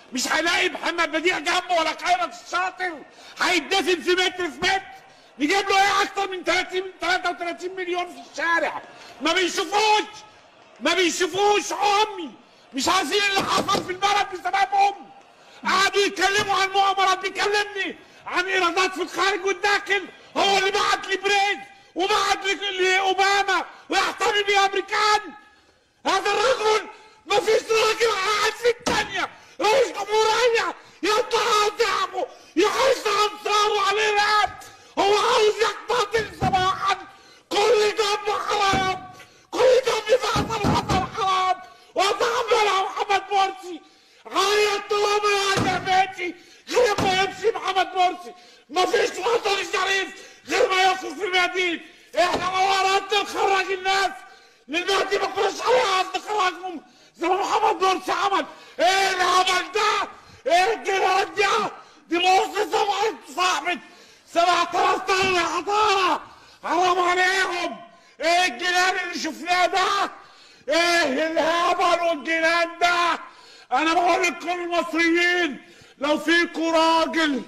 مش هيلاقي محمد بديع جنبه ولا خيرت الشاطر هيتدفن في متر في متر نجيب له ايه اكتر من 30 33 مليون في الشارع ما بيشوفوش ما بيشوفوش امي مش عارفين اللي حصل في البلد بسببهم قعدوا يتكلموا عن مؤامرات بيكلمني عن ايرادات في الخارج والداخل هو اللي بعت لي بريز وبعت لي- لاوباما ويحتمي بيه امريكان هذا الرجل ما فيش راجل قاعد في الثانية رئيس جمهورية يطلع على شعبه يحس انصاره على الارهاب هو عاوز يقتتل صباحا كل دم حرام كل دم في عصر الحصر حرام وتعمل على محمد مرسي عيطت وما يا بيتي غير ما يمشي محمد مرسي ما فيش وطن شريف غير ما يصل في المدينة احنا لو اردنا نخرج الناس للمهدي ما كناش عليها قصد خرجهم زي ما محمد مرسي عمل ايه العمل ده؟ ايه الجنان ده؟ دي مصر سبعة صاحبة سبعة آلاف سنة حضارة حرام عليهم ايه الجنان اللي شفناه ده؟ ايه الهبل والجنان ده؟ انا بقول لكل المصريين لو فيكوا راجل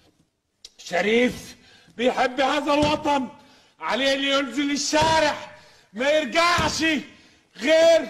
شريف بيحب هذا الوطن عليه اللي ينزل الشارع ما يرجعش غير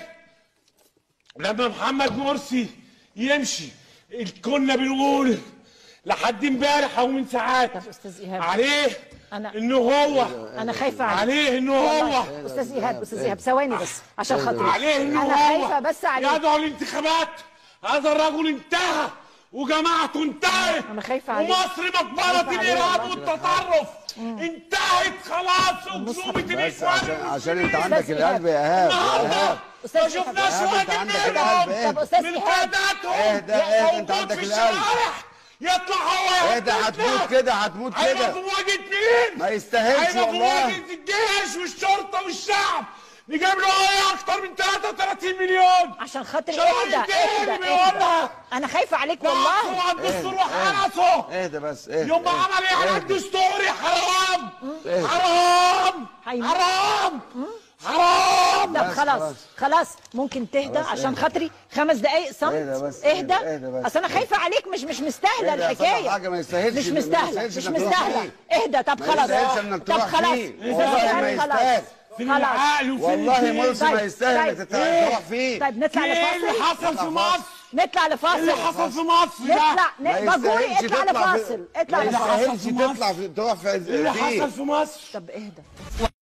لما محمد مرسي يمشي كنا بنقول لحد امبارح او من ساعات طب أستاذ إيهاب. عليه أنا- انه هو انا خايفه عليك عليه انه هو والله. استاذ ايهاب استاذ ايهاب ثواني بس عشان خاطري عليه انه انا هو خايفه بس عليك يدعو الانتخابات هذا الرجل انتهى وجماعته انتهت أنا خايفة عليك. ومصر مقبرة خايفة عليك الإرهاب والله. والتطرف انتهت خلاص أكذوبة بس الإخوان عشان عشان انت المسلمين. عندك القلب يا ايهاب يا ايهاب النهارده أستاذ ما إيهاب. شفناش إيهاب، أنت واحد عندك منهم القلب، طب أستاذ من إيهاب. قاداتهم اهدى اهدى انت موجود عندك في القلب الشوارع. يطلع هو اهدى هتموت كده هتموت هيبقى كده في مواجهة مين؟ ما يستاهلش هيبقى في والله. مواجهة الجيش والشرطة والشعب نجيب له ايه اكتر من 33 مليون عشان خاطري شباب اهدى الدين اهدى بيقولها. اهدى انا خايفه عليك والله والله عن الدستور وحرسه اهدى بس اهدى يوم ما اهدى. عمل ايه على اهدى. الدستوري حرام اهدى. حرام هيموت. حرام حرام طب بس خلاص خلاص. خلاص ممكن تهدى خلاص عشان اهدى. خاطري خمس دقايق صمت اهدى بس، اهدى اهدى، اهدى بس. اصل انا خايفه عليك مش مش مستاهله اهدى يا صاحبي، الحكايه حاجة ما يستاهلش مش ما مستاهله يستاهلش مش انك تروح مستاهله فيه. اهدى طب ما خلاص يستاهلش انك طب تروح خلاص فيه. أستاذ والله إيهاب، ما خلاص. يستاهل. فين خلاص العقل وفين والله الدين؟ مرسي ما طيب، يستاهل طيب. انك تروح فيه طيب نطلع ايه اللي لفاصل حصل في مصر؟ نطلع ايه لفاصل اللي حصل في مصر ده؟ نطلع ما ن- بجوري يستاهلش اطلع تطلع في- لفاصل اطلع ما اللي لفاصل حصل يستاهلش في مصر؟ تطلع في تروح في ايه اللي فيه حصل في مصر؟ طب اهدى